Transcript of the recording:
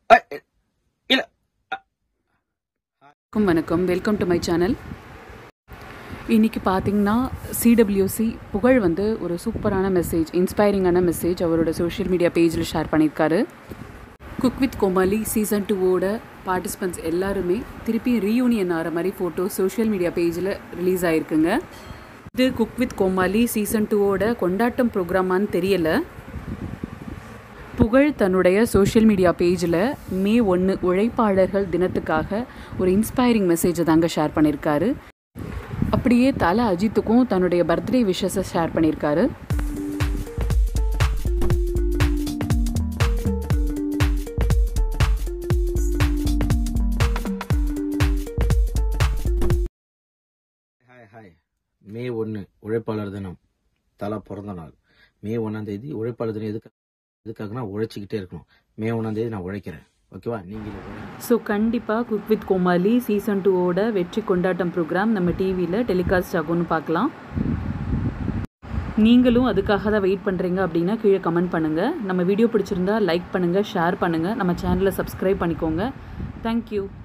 இல்ல வணக்கம் வணக்கம் வெல்கம் டு மை சேனல் இன்னைக்கு பார்த்தீங்கன்னா சிடபிள்யூசி புகழ் வந்து ஒரு சூப்பரான மெசேஜ் இன்ஸ்பைரிங்கான மெசேஜ் அவரோட சோஷியல் மீடியா பேஜில் ஷேர் பண்ணியிருக்காரு குக் வித் கோமாளி சீசன் டூவோட பார்ட்டிசிபெண்ட்ஸ் எல்லாருமே திருப்பி ரீயூனியன் ஆகிற மாதிரி ஃபோட்டோ சோஷியல் மீடியா பேஜில் ரிலீஸ் ஆகிருக்குங்க இது குக் வித் கோமாளி சீசன் டூவோட கொண்டாட்டம் ப்ரோக்ராமான்னு தெரியல புகழ் தன்னுடைய சோஷியல் மீடியா பேஜில் மே ஒன்று உழைப்பாளர்கள் தினத்துக்காக ஒரு இன்ஸ்பைரிங் மெசேஜை தாங்க ஷேர் பண்ணியிருக்காரு அப்படியே தல அஜித்துக்கும் தன்னுடைய பர்த்டே விஷஸை ஷேர் பண்ணியிருக்காரு ஹாய் ஹாய் மே ஒன்று உழைப்பாளர் தினம் தலா பிறந்த நாள் மே ஒன்றாம் தேதி உழைப்பாளர் தினம் எதுக்கு எதுக்காகனா உழைச்சிக்கிட்டே இருக்கணும் மே ஒன்றாம் தேதி நான் உழைக்கிறேன் ஓகேவா நீங்களும் உழைங்க ஸோ கண்டிப்பாக குக் வித் கோமாளி சீசன் டூவோட வெற்றி கொண்டாட்டம் ப்ரோக்ராம் நம்ம டிவியில் டெலிகாஸ்ட் ஆகும்னு பார்க்கலாம் நீங்களும் அதுக்காக தான் வெயிட் பண்ணுறீங்க அப்படின்னா கீழே கமெண்ட் பண்ணுங்கள் நம்ம வீடியோ பிடிச்சிருந்தா லைக் பண்ணுங்கள் ஷேர் பண்ணுங்கள் நம்ம சேனலை சப்ஸ்கிரைப் பண்ணிக்கோங்க தேங்க்யூ